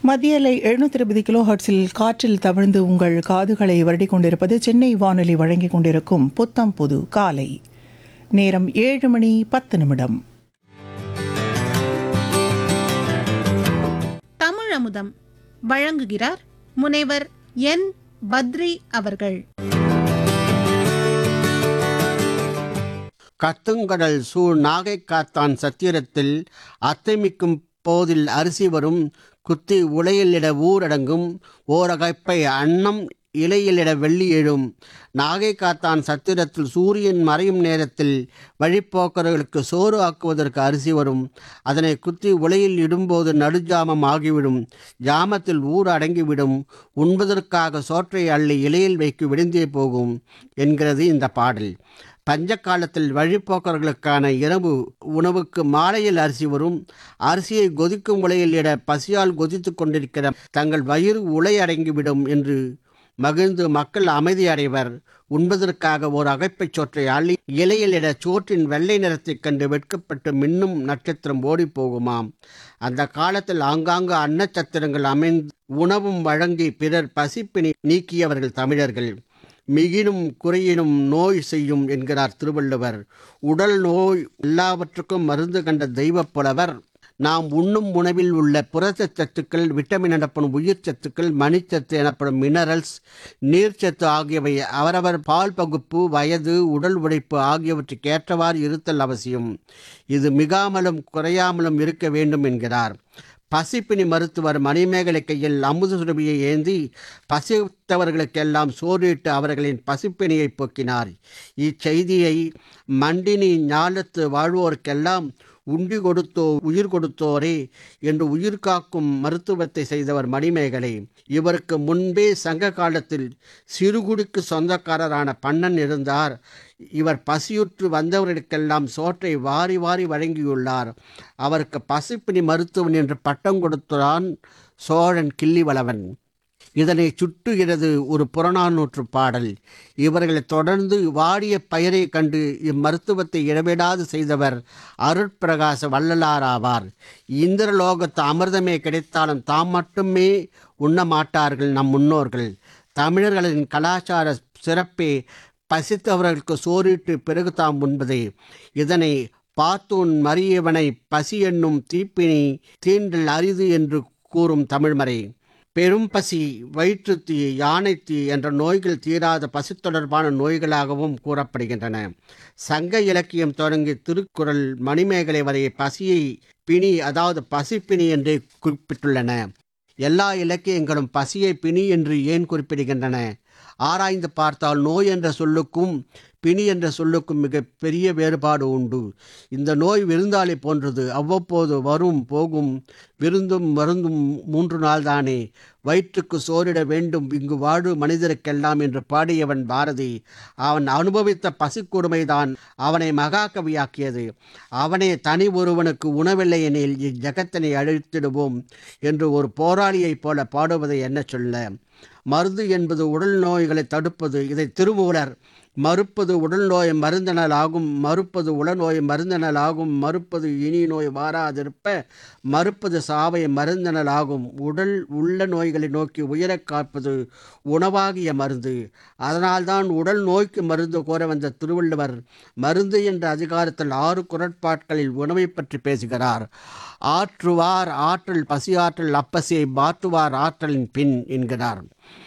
மத்திய அலை எழுநூத்தி இருபது கிலோ ஹர்ட்ஸில் காற்றில் தவிழ்ந்து உங்கள் காதுகளை வருடிக் கொண்டிருப்பது சென்னை வானொலி வழங்கிக் கொண்டிருக்கும் புத்தம் புது காலை நேரம் ஏழு மணி பத்து நிமிடம் தமிழ் அமுதம் வழங்குகிறார் முனைவர் என் பத்ரி அவர்கள் கத்துங்கடல் சூழ் நாகை காத்தான் சத்திரத்தில் அத்தைமிக்கும் போதில் அரிசி வரும் குத்தி உலையிலிட ஊரடங்கும் ஓரகைப்பை அன்னம் இலையிலிட வெள்ளி எழும் நாகை காத்தான் சத்திரத்தில் சூரியன் மறையும் நேரத்தில் வழிப்போக்கர்களுக்கு சோறு ஆக்குவதற்கு அரிசி வரும் அதனை குத்தி உலையில் இடும்போது நடுஜாமம் ஆகிவிடும் ஜாமத்தில் ஊர் அடங்கிவிடும் உண்பதற்காக சோற்றை அள்ளி இலையில் வைக்கு விடுந்தே போகும் என்கிறது இந்த பாடல் பஞ்ச காலத்தில் வழிப்போக்கர்களுக்கான இரவு உணவுக்கு மாலையில் அரிசி வரும் அரிசியை கொதிக்கும் உலையில் இட பசியால் கொதித்து கொண்டிருக்கிற தங்கள் வயிறு உலை அடங்கிவிடும் என்று மகிழ்ந்து மக்கள் அமைதி அடைவர் உண்பதற்காக ஒரு அகைப்பைச் சோற்றை அள்ளி இலையில் இட சோற்றின் வெள்ளை நிறத்தைக் கண்டு வெட்கப்பட்டு மின்னும் நட்சத்திரம் ஓடிப் போகுமாம் அந்த காலத்தில் ஆங்காங்கு அன்னச்சத்திரங்கள் அமைந்து உணவும் வழங்கி பிறர் பசிப்பினி நீக்கியவர்கள் தமிழர்கள் மிகினும் குறையினும் நோய் செய்யும் என்கிறார் திருவள்ளுவர் உடல் நோய் எல்லாவற்றுக்கும் மருந்து கண்ட தெய்வப் புலவர் நாம் உண்ணும் உணவில் உள்ள புரதச் சத்துக்கள் விட்டமின் எனப்படும் உயிர் சத்துக்கள் மணிச்சத்து எனப்படும் மினரல்ஸ் நீர்ச்சத்து ஆகியவை அவரவர் பால் பகுப்பு வயது உடல் உழைப்பு ஆகியவற்றுக்கு ஏற்றவாறு இருத்தல் அவசியம் இது மிகாமலும் குறையாமலும் இருக்க வேண்டும் என்கிறார் பசிப்பினி மருத்துவர் மணிமேகலை கையில் அமுத சுரபியை ஏந்தி பசித்தவர்களுக்கெல்லாம் சோறிட்டு அவர்களின் பசிப்பினியை போக்கினார் இச்செய்தியை மண்டினி ஞாலத்து வாழ்வோருக்கெல்லாம் உண்டி கொடுத்தோ உயிர் கொடுத்தோரே என்று உயிர் காக்கும் மருத்துவத்தை செய்தவர் மணிமேகலை இவருக்கு முன்பே சங்க காலத்தில் சிறுகுடிக்கு சொந்தக்காரரான பண்ணன் இருந்தார் இவர் பசியுற்று வந்தவர்களுக்கெல்லாம் சோற்றை வாரி வாரி வழங்கியுள்ளார் அவருக்கு பசிப்பினி மருத்துவன் என்று பட்டம் கொடுத்தான் சோழன் கிள்ளிவளவன் இதனை சுட்டுகிறது ஒரு புறநானூற்று பாடல் இவர்களை தொடர்ந்து வாடிய பயிரை கண்டு இம்மருத்துவத்தை இடைவிடாது செய்தவர் அருட்பிரகாச வள்ளலார் ஆவார் இந்திரலோகத்து அமிர்தமே கிடைத்தாலும் தாம் மட்டுமே உண்ண மாட்டார்கள் நம் முன்னோர்கள் தமிழர்களின் கலாச்சார சிறப்பே பசித்தவர்களுக்கு சோறிட்டு பிறகு தாம் உண்பதே இதனை பார்த்தோன் மறியவனை பசி என்னும் தீப்பினி தீண்டல் அரிது என்று கூறும் தமிழ்மறை பெரும் பசி வயிற்றுத்தீ யானைத்தீ என்ற நோய்கள் தீராத பசி தொடர்பான நோய்களாகவும் கூறப்படுகின்றன சங்க இலக்கியம் தொடங்கி திருக்குறள் மணிமேகலை வரை பசியை பிணி அதாவது பசிப்பிணி என்று குறிப்பிட்டுள்ளன எல்லா இலக்கியங்களும் பசியை பிணி என்று ஏன் குறிப்பிடுகின்றன ஆராய்ந்து பார்த்தால் நோய் என்ற சொல்லுக்கும் பிணி என்ற சொல்லுக்கும் மிக பெரிய வேறுபாடு உண்டு இந்த நோய் விருந்தாளி போன்றது அவ்வப்போது வரும் போகும் விருந்தும் மருந்தும் மூன்று நாள் தானே வயிற்றுக்கு சோறிட வேண்டும் இங்கு வாழு மனிதருக்கெல்லாம் என்று பாடியவன் பாரதி அவன் அனுபவித்த பசிக்கொடுமைதான் அவனை மகாகவியாக்கியது அவனே தனி ஒருவனுக்கு உணவில்லை எனில் இஜகத்தினை அழித்திடுவோம் என்று ஒரு போராளியைப் போல பாடுவதை என்ன சொல்ல மருந்து என்பது உடல் நோய்களை தடுப்பது இதை திருமூலர் மறுப்பது உடல் நோய் மருந்தனல் ஆகும் மறுப்பது உளநோய் மருந்தனல் ஆகும் மறுப்பது இனி நோய் வாராதிருப்ப மறுப்பது சாவை மருந்தனல் ஆகும் உடல் உள்ள நோய்களை நோக்கி உயரக் காப்பது உணவாகிய மருந்து அதனால்தான் உடல் நோய்க்கு மருந்து கோர வந்த திருவள்ளுவர் மருந்து என்ற அதிகாரத்தில் ஆறு குரட்பாட்களில் உணவை பற்றி பேசுகிறார் ஆற்றுவார் ஆற்றல் பசியாற்றல் அப்பசியை மாற்றுவார் ஆற்றலின் பின் என்கிறார்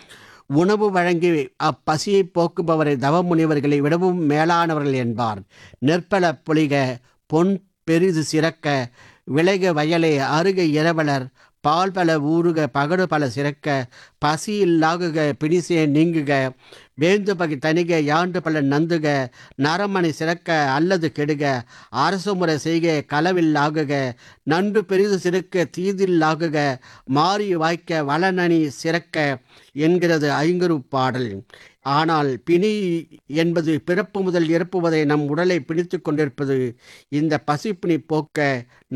உணவு வழங்கி அப்பசியை போக்குபவரை தவமுனிவர்களை விடவும் மேலானவர்கள் என்பார் நெற்பல பொலிக பொன் பெரிது சிறக்க விளைக வயலே அருக இரவலர் பால் பல ஊறுக பகடு பல சிறக்க பசி இல்லாகுக பிணிசே நீங்குக வேந்து பகை தணிக யாண்டு பல நந்துக நரமணி சிறக்க அல்லது கெடுக அரசு முறை செய்க களவில்லாகுக நன்று பெரிது சிறக்க தீதில்லாகுக மாறி வாய்க்க வளநனி சிறக்க என்கிறது ஐங்குறு பாடல் ஆனால் பிணி என்பது பிறப்பு முதல் இறப்பு வரை நம் உடலை பிணித்து கொண்டிருப்பது இந்த பசிப்பிணி போக்க